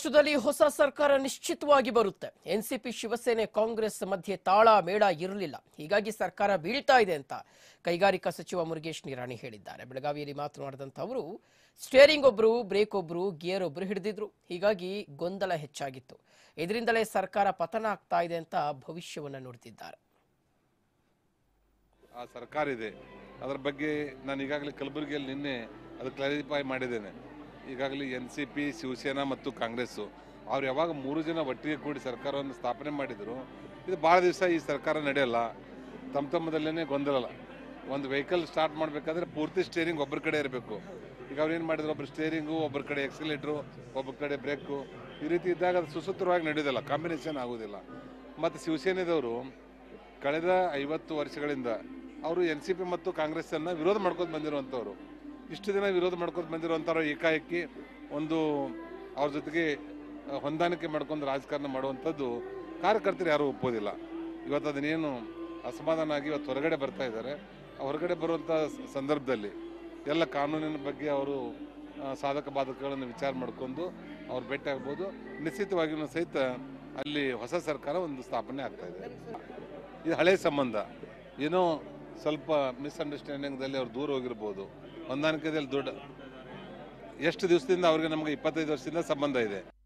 ರಾಜ್ಯದಲ್ಲಿ ಹೊಸ ಸರ್ಕಾರ ನಿಶ್ಚಿತವಾಗಿ ಬರುತ್ತೆ ಎನ್ಸಿಪಿ ಶಿವಸೇನೆ ಕಾಂಗ್ರೆಸ್ ಮಧ್ಯೆ ತಾಳ ಮೇಳ ಇರಲಿಲ್ಲ ಹೀಗಾಗಿ ಸರ್ಕಾರ ಬೀಳ್ತಾ ಇದೆ ಅಂತ ಕೈಗಾರಿಕಾ ಸಚಿವ ಮುರುಗೇಶ್ ನಿರಾಣಿ ಹೇಳಿದ್ದಾರೆ ಬೆಳಗಾವಿಯಲ್ಲಿ ಮಾತನಾಡಿದಂತ ಅವರು ಸ್ಟೇರಿಂಗ್ ಒಬ್ರು ಬ್ರೇಕ್ ಒಬ್ರು ಗಿಯರ್ ಒಬ್ರು ಹಿಡಿದಿದ್ರು ಹೀಗಾಗಿ ಗೊಂದಲ ಹೆಚ್ಚಾಗಿತ್ತು ಇದರಿಂದಲೇ ಸರ್ಕಾರ ಪತನ ಆಗ್ತಾ ಇದೆ ಅಂತ ಭವಿಷ್ಯವನ್ನ ನುಡಿದಿದ್ದಾರೆ ಆ ಸರ್ಕಾರ ಇದೆ ಅದರ ಬಗ್ಗೆ ನಾನು ಈಗಾಗಲೇ ಕಲಬುರಗಿಯಲ್ಲಿ ನಿನ್ನೆ ಅದು ಕ್ಲಾರಿಫೈ ಮಾಡಿದ್ದೇನೆ ಈಗಾಗಲೇ ಎನ್ ಸಿ ಪಿ ಶಿವಸೇನಾ ಮತ್ತು ಕಾಂಗ್ರೆಸ್ಸು ಅವ್ರು ಯಾವಾಗ ಮೂರು ಜನ ಒಟ್ಟಿಗೆ ಕೂಡಿ ಸರ್ಕಾರವನ್ನು ಸ್ಥಾಪನೆ ಮಾಡಿದರು ಇದು ಭಾಳ ದಿವಸ ಈ ಸರ್ಕಾರ ನಡೆಯಲ್ಲ ತಮ್ಮ ತಮ್ಮದಲ್ಲೇ ಗೊಂದಲ ಒಂದು ವೆಹಿಕಲ್ ಸ್ಟಾರ್ಟ್ ಮಾಡಬೇಕಾದ್ರೆ ಪೂರ್ತಿ ಸ್ಟೇರಿಂಗ್ ಒಬ್ಬರ ಕಡೆ ಇರಬೇಕು ಈಗ ಅವ್ರು ಏನು ಮಾಡಿದ್ರು ಒಬ್ಬರು ಸ್ಟೇರಿಂಗು ಒಬ್ಬರ ಕಡೆ ಎಕ್ಸಿಲೇಟ್ರು ಒಬ್ಬರ ಕಡೆ ಬ್ರೇಕು ಈ ರೀತಿ ಇದ್ದಾಗ ಅದು ಸುಸೂತ್ರವಾಗಿ ನಡೆಯೋದಿಲ್ಲ ಕಾಂಬಿನೇಷನ್ ಆಗೋದಿಲ್ಲ ಮತ್ತು ಶಿವಸೇನೆದವರು ಕಳೆದ ಐವತ್ತು ವರ್ಷಗಳಿಂದ ಅವರು ಎನ್ ಸಿ ಪಿ ಮತ್ತು ಕಾಂಗ್ರೆಸ್ಸನ್ನು ವಿರೋಧ ಮಾಡ್ಕೊಂಡು ಬಂದಿರುವಂಥವ್ರು ಇಷ್ಟು ದಿನ ವಿರೋಧ ಮಾಡ್ಕೊಂಡು ಬಂದಿರುವಂಥವ್ರು ಏಕಾಏಕಿ ಒಂದು ಅವ್ರ ಜೊತೆಗೆ ಆ, ಹೊಂದಾಣಿಕೆ ಮಾಡ್ಕೊಂಡು ರಾಜಕಾರಣ ಮಾಡುವಂಥದ್ದು ಕಾರ್ಯಕರ್ತರು ಯಾರೂ ಒಪ್ಪೋದಿಲ್ಲ ಇವತ್ತು ಅದನ್ನೇನು ಅಸಮಾಧಾನ ಆಗಿ ಇವತ್ತು ಹೊರಗಡೆ ಬರ್ತಾ ಇದ್ದಾರೆ ಆ ಹೊರಗಡೆ ಬರುವಂಥ ಸ- ಸಂದರ್ಭದಲ್ಲಿ ಎಲ್ಲ ಕಾನೂನಿನ ಬಗ್ಗೆ ಅವರು ಆ, ಸಾಧಕ ಬಾಧಕಗಳನ್ನು ವಿಚಾರ ಮಾಡಿಕೊಂಡು ಅವ್ರು ಭೇಟಿ ಆಗ್ಬೋದು ನಿಶ್ಚಿತವಾಗಿಯೂ ಸಹಿತ ಅಲ್ಲಿ ಹೊಸ ಸರ್ಕಾರ ಒಂದು ಸ್ಥಾಪನೆ ಆಗ್ತಾ ಇದೆ ಇದು ಹಳೆ ಸಂಬಂಧ ಏನೋ ಸ್ವಲ್ಪ ಮಿಸ್ಅಂಡರ್ಸ್ಟ್ಯಾಂಡಿಂಗ್ದಲ್ಲಿ ಅವ್ರು ದೂರ ಹೋಗಿರ್ಬೋದು ಹೊಂದಾಣಿಕೆದಲ್ಲಿ ದೊಡ್ಡ ಎಷ್ಟು ದಿವಸದಿಂದ ಅವ್ರಿಗೆ ನಮಗೆ ಇಪ್ಪತ್ತೈದು ವರ್ಷದಿಂದ ಸಂಬಂಧ ಇದೆ